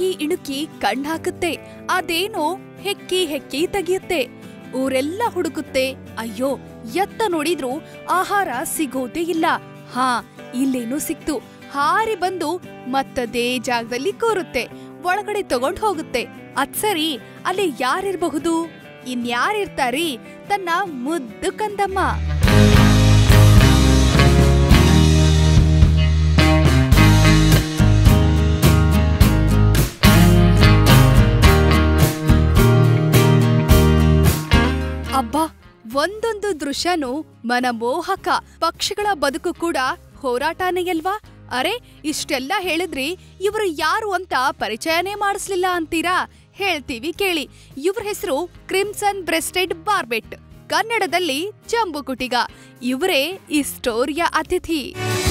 ಇಣುಕಿ ಇಣುಕಿ ಕಣ್ ಹಾಕುತ್ತೆ ಅದೇನೋ ಹೆಕ್ಕಿ ಹೆಕ್ಕಿ ತೆಗೆಯುತ್ತೆ ಊರೆಲ್ಲ ಹುಡುಕುತ್ತೆ ಅಯ್ಯೋ ಎತ್ತ ನೋಡಿದ್ರು ಆಹಾರ ಸಿಗೋದೇ ಇಲ್ಲ ಹಾ ಇಲ್ಲೇನೋ ಸಿಕ್ತು ಹಾರಿ ಬಂದು ಮತ್ತದೇ ಜಾಗದಲ್ಲಿ ಕೂರುತ್ತೆ ಒಳಗಡೆ ತಗೊಂಡ್ ಹೋಗುತ್ತೆ ಅದ್ ಸರಿ ಅಲ್ಲಿ ಯಾರಿರ್ಬಹುದು ಇನ್ಯಾರಿರ್ತಾರಿ ತನ್ನ ಮುದ್ದು ಕಂದಮ್ಮ ಅಬ್ಬಾ ಒಂದೊಂದು ದೃಶ್ಯನೂ ಮನಮೋಹಕ ಪಕ್ಷಿಗಳ ಬದುಕು ಕೂಡ ಹೋರಾಟನೇ ಅಲ್ವಾ ಅರೆ ಇಷ್ಟೆಲ್ಲ ಹೇಳಿದ್ರಿ ಇವರು ಯಾರು ಅಂತ ಪರಿಚಯನೇ ಮಾಡಿಸ್ಲಿಲ್ಲ ಅಂತೀರಾ ಹೇಳ್ತೀವಿ ಕೇಳಿ ಇವ್ರ ಹೆಸರು ಕ್ರಿಮ್ಸನ್ ಬ್ರೆಸ್ಟೆಡ್ ಬಾರ್ಬೆಟ್ ಕನ್ನಡದಲ್ಲಿ ಜಂಬು ಕುಟಿಗ ಇವರೇ ಈ ಸ್ಟೋರಿಯ ಅತಿಥಿ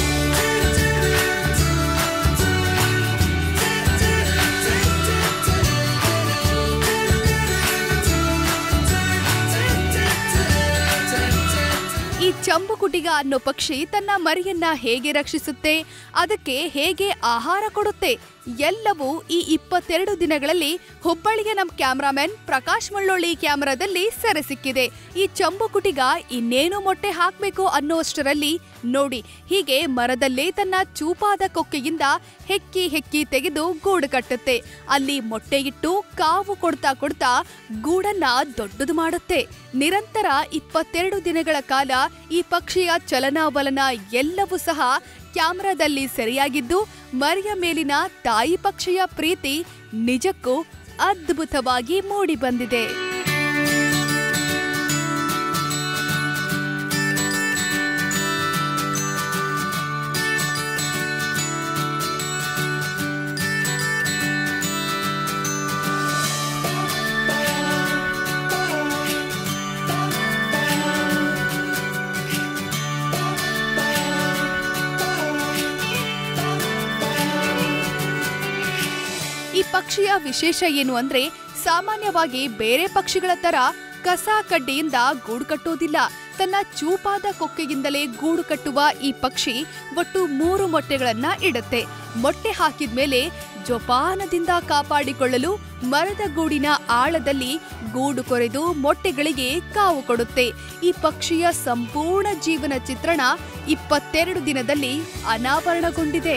ಈ ಚಂಬು ಕುಟಿಗ ಅನ್ನೋ ಪಕ್ಷಿ ತನ್ನ ಮರಿಯನ್ನ ಹೇಗೆ ರಕ್ಷಿಸುತ್ತೆ ಅದಕ್ಕೆ ಹೇಗೆ ಆಹಾರ ಕೊಡುತ್ತೆ ಎಲ್ಲವೂ ಈ ಇಪ್ಪತ್ತೆರಡು ದಿನಗಳಲ್ಲಿ ಹುಬ್ಬಳ್ಳಿಯ ನಮ್ಮ ಕ್ಯಾಮ್ರಾಮನ್ ಪ್ರಕಾಶ್ ಮಳ್ಳೊಳ್ಳಿ ಕ್ಯಾಮರಾದಲ್ಲಿ ಸೆರೆ ಸಿಕ್ಕಿದೆ ಈ ಚಂಬು ಕುಟಿಗ ಇನ್ನೇನು ಮೊಟ್ಟೆ ಹಾಕ್ಬೇಕು ಅನ್ನೋಷ್ಟರಲ್ಲಿ ನೋಡಿ ಹೀಗೆ ಮರದಲ್ಲೇ ತನ್ನ ಚೂಪಾದ ಕೊಕ್ಕೆಯಿಂದ ಹೆಕ್ಕಿ ಹೆಕ್ಕಿ ತೆಗೆದು ಗೂಡು ಕಟ್ಟುತ್ತೆ ಅಲ್ಲಿ ಮೊಟ್ಟೆ ಇಟ್ಟು ಕಾವು ಕೊಡ್ತಾ ಕೊಡ್ತಾ ಗೂಡನ್ನ ದೊಡ್ಡದು ಮಾಡುತ್ತೆ ನಿರಂತರ ಇಪ್ಪತ್ತೆರಡು ದಿನಗಳ ಕಾಲ ಈ ಪಕ್ಷಿಯ ಚಲನಾವಲನ ಎಲ್ಲವೂ ಸಹ ಕ್ಯಾಮ್ರಾದಲ್ಲಿ ಸೆರೆಯಾಗಿದ್ದು ಮರಿಯ ಮೇಲಿನ ತಾಯಿ ಪಕ್ಷಿಯ ಪ್ರೀತಿ ನಿಜಕ್ಕೂ ಅದ್ಭುತವಾಗಿ ಮೂಡಿ ಬಂದಿದೆ ಈ ಪಕ್ಷಿಯ ವಿಶೇಷ ಏನು ಅಂದ್ರೆ ಸಾಮಾನ್ಯವಾಗಿ ಬೇರೆ ಪಕ್ಷಿಗಳ ತರ ಕಸ ಕಡ್ಡಿಯಿಂದ ಗೂಡು ಕಟ್ಟೋದಿಲ್ಲ ತನ್ನ ಚೂಪಾದ ಕೊಕ್ಕೆಯಿಂದಲೇ ಗೂಡು ಕಟ್ಟುವ ಈ ಪಕ್ಷಿ ಒಟ್ಟು ಮೂರು ಮೊಟ್ಟೆಗಳನ್ನ ಇಡುತ್ತೆ ಮೊಟ್ಟೆ ಹಾಕಿದ್ಮೇಲೆ ಜೋಪಾನದಿಂದ ಕಾಪಾಡಿಕೊಳ್ಳಲು ಮರದ ಗೂಡಿನ ಆಳದಲ್ಲಿ ಗೂಡು ಕೊರೆದು ಮೊಟ್ಟೆಗಳಿಗೆ ಕಾವು ಕೊಡುತ್ತೆ ಈ ಪಕ್ಷಿಯ ಸಂಪೂರ್ಣ ಜೀವನ ಚಿತ್ರಣ ಇಪ್ಪತ್ತೆರಡು ದಿನದಲ್ಲಿ ಅನಾವರಣಗೊಂಡಿದೆ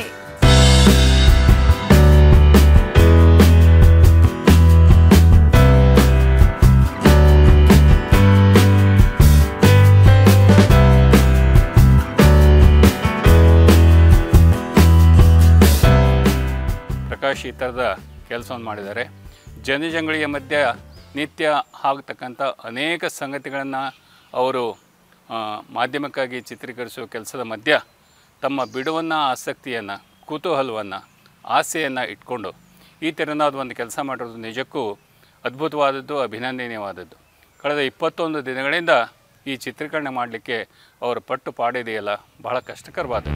ಪ್ರಕಾಶ್ ಈ ಥರದ ಕೆಲಸವನ್ನು ಮಾಡಿದ್ದಾರೆ ಜನಜಂಗಳಿಯ ಮಧ್ಯೆ ನಿತ್ಯ ಆಗತಕ್ಕಂಥ ಅನೇಕ ಸಂಗತಿಗಳನ್ನು ಅವರು ಆ, ಮಾಧ್ಯಮಕ್ಕಾಗಿ ಚಿತ್ರೀಕರಿಸುವ ಕೆಲಸದ ಮಧ್ಯ ತಮ್ಮ ಬಿಡುವನ್ನು ಆಸಕ್ತಿಯನ್ನು ಕುತೂಹಲವನ್ನು ಆಸೆಯನ್ನು ಇಟ್ಕೊಂಡು ಈ ತೆರನಾದ ಒಂದು ಕೆಲಸ ಮಾಡಿರೋದು ನಿಜಕ್ಕೂ ಅದ್ಭುತವಾದದ್ದು ಅಭಿನಂದನೀಯವಾದದ್ದು ಕಳೆದ ಇಪ್ಪತ್ತೊಂದು ದಿನಗಳಿಂದ ಈ ಚಿತ್ರೀಕರಣ ಮಾಡಲಿಕ್ಕೆ ಅವರ ಪಟ್ಟು ಪಾಡಿದೆಯಲ್ಲ ಬಹಳ ಕಷ್ಟಕರವಾದದ್ದು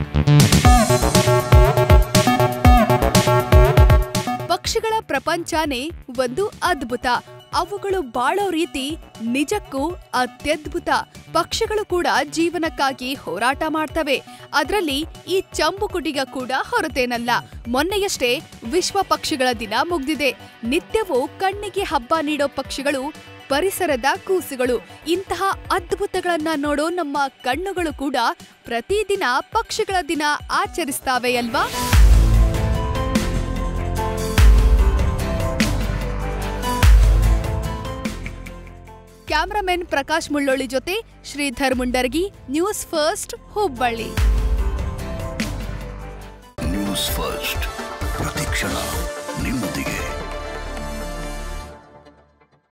ಪಕ್ಷಿಗಳ ಪ್ರಪಂಚನೇ ಒಂದು ಅದ್ಭುತ ಅವುಗಳು ಬಾಳೋ ರೀತಿ ನಿಜಕ್ಕೂ ಅತ್ಯದ್ಭುತ ಪಕ್ಷಿಗಳು ಕೂಡ ಜೀವನಕ್ಕಾಗಿ ಹೋರಾಟ ಮಾಡ್ತವೆ ಅದರಲ್ಲಿ ಈ ಚಂಬು ಕುಟಿಗ ಕೂಡ ಹೊರತೇನಲ್ಲ ಮೊನ್ನೆಯಷ್ಟೇ ವಿಶ್ವ ಪಕ್ಷಿಗಳ ದಿನ ಮುಗ್ದಿದೆ ನಿತ್ಯವೂ ಕಣ್ಣಿಗೆ ಹಬ್ಬ ನೀಡೋ ಪಕ್ಷಿಗಳು ಪರಿಸರದ ಕೂಸುಗಳು ಇಂತಹ ಅದ್ಭುತಗಳನ್ನ ನೋಡೋ ನಮ್ಮ ಕಣ್ಣುಗಳು ಕೂಡ ಪ್ರತಿದಿನ ಪಕ್ಷಿಗಳ ದಿನ ಆಚರಿಸ್ತಾವೆ ಅಲ್ವಾ ಕ್ಯಾಮ್ರಾಮನ್ ಪ್ರಕಾಶ್ ಮುಳ್ಳೊಳ್ಳಿ ಜೊತೆ Sridhar Mundargi news first Hubballi news first ಪ್ರತಿಕ್ಷಣ